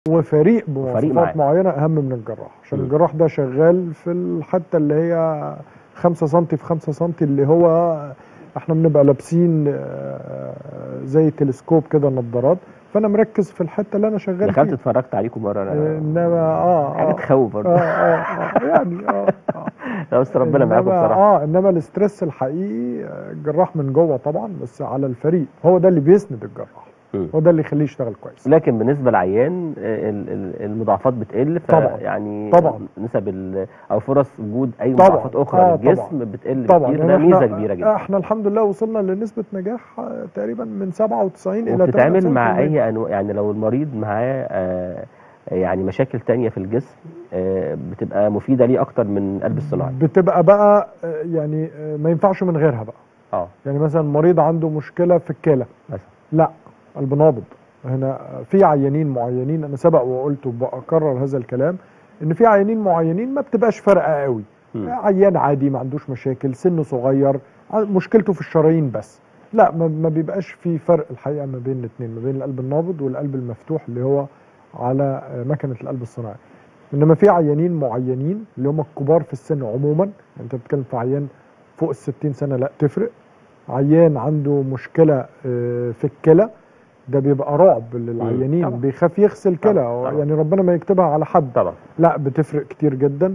وفريق وفريق بمواصفات معينه اهم من الجراح عشان م. الجراح ده شغال في الحته اللي هي 5 سم في 5 سم اللي هو احنا بنبقى لابسين آه، زي تلسكوب كده نظارات فانا مركز في الحته اللي انا شغال دخلت فيها اتفرجت عليكم مره آه، انما اه حاجه اه تخوف اه برضه اه آه، يعني اه اه لا بس ربنا معاكم إنما- بصراحه اه انما الاسترس الحقيقي آه، الجراح من جوه طبعا بس على الفريق هو ده اللي بيسند الجراح مم. هو ده اللي يخليه يشتغل كويس لكن بالنسبه للعيان آه، ال- ال- المضاعفات بتقل طبعاً. يعني طبعاً. نسب ال- او فرص وجود اي طبعاً. مضاعفات اخرى آه، للجسم بتقل طبعا كتير يعني ده ميزه احنا كبيره جدا احنا الحمد لله وصلنا لنسبه نجاح آه، تقريبا من 97 الى وبتتعامل 98%. مع اي انواع يعني لو المريض معاه آه، يعني مشاكل تانية في الجسم آه، بتبقى مفيده ليه اكتر من قلب الصناعي بتبقى بقى آه، يعني آه، ما ينفعش من غيرها بقى اه يعني مثلا مريض عنده مشكله في الكلى مثلا لا قلب نابض هنا في عيانين معينين انا سبق وقلت وبكرر هذا الكلام ان في عيانين معينين ما بتبقاش فارقه قوي مم. عيان عادي ما عندوش مشاكل سنه صغير ع- مشكلته في الشرايين بس لا ما ما بيبقاش في فرق الحقيقه ما بين الاثنين ما بين القلب النابض والقلب المفتوح اللي هو على آه، مكنه القلب الصناعي انما في عيانين معينين اللي هم الكبار في السن عموما يعني انت بتتكلم في عيان فوق ال 60 سنه لا تفرق عيان عنده مشكله آه، في الكلى ده بيبقى رعب للعيانين طبعا. بيخاف يغسل طبعا، كلى طبعا. يعني ربنا ما يكتبها على حد طبعا لا بتفرق كتير جدا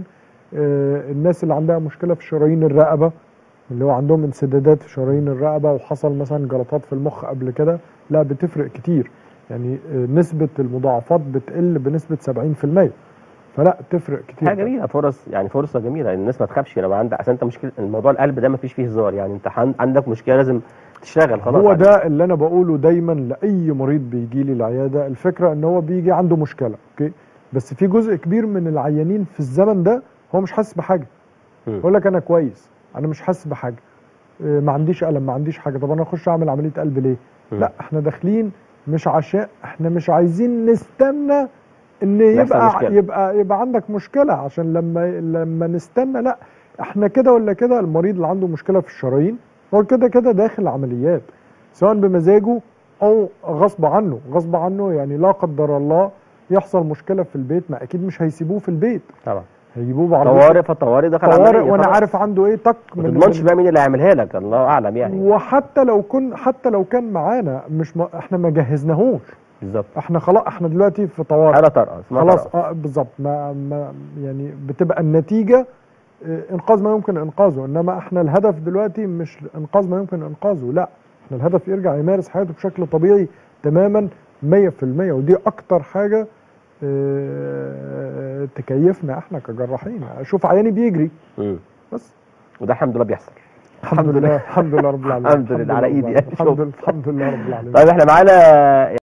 آه، الناس اللي عندها مشكله في شرايين الرقبه اللي هو عندهم انسدادات في شرايين الرقبه وحصل مثلا جلطات في المخ قبل كده لا بتفرق كتير يعني آه، نسبه المضاعفات بتقل بنسبه 70% فلا تفرق كتير حاجه جميله فرص يعني فرصه جميله ان الناس ما تخافش لو عندك اصل انت مشكله الموضوع القلب ده ما فيش فيه هزار يعني انت عن- عندك مشكله لازم تشتغل خلاص هو عليه. ده اللي انا بقوله دايما لاي مريض بيجي لي العياده الفكره ان هو بيجي عنده مشكله اوكي بس في جزء كبير من العيانين في الزمن ده هو مش حاسس بحاجه مم. يقول لك انا كويس انا مش حاسس بحاجه إيه، ما عنديش الم ما عنديش حاجه طب انا اخش اعمل عمليه قلب ليه مم. لا احنا داخلين مش عشان احنا مش عايزين نستنى ان يحصل يبقى مشكلة. يبقى يبقى عندك مشكله عشان لما لما نستنى لا احنا كده ولا كده المريض اللي عنده مشكله في الشرايين هو كده كده داخل عمليات سواء بمزاجه او غصب عنه غصب عنه يعني لا قدر الله يحصل مشكله في البيت ما اكيد مش هيسيبوه في البيت طبعا هيجيبوه بعربيه طوارئ فالطوارئ دخل طوارئ عملية وانا خلاص. عارف عنده ايه تك ما تضمنش من بقى مين اللي هيعملها لك الله اعلم يعني وحتى لو كن حتى لو كان معانا مش م... احنا ما جهزناهوش بالظبط احنا خلاص احنا دلوقتي في طوارئ حاله طارئه اسمها خلاص طارئة. اه بالظبط ما, ما يعني بتبقى النتيجه آه، انقاذ ما يمكن انقاذه انما احنا الهدف دلوقتي مش انقاذ ما يمكن انقاذه لا احنا الهدف يرجع يمارس حياته بشكل طبيعي تماما 100% ودي اكتر حاجه آه، تكيفنا احنا كجراحين اشوف عياني بيجري مم. بس وده الحمد لله بيحصل الحمد لله الحمد لله رب العالمين الحمد لله، على إيدي يعني. الحمد لله الحمد لله رب العالمين طيب احنا معانا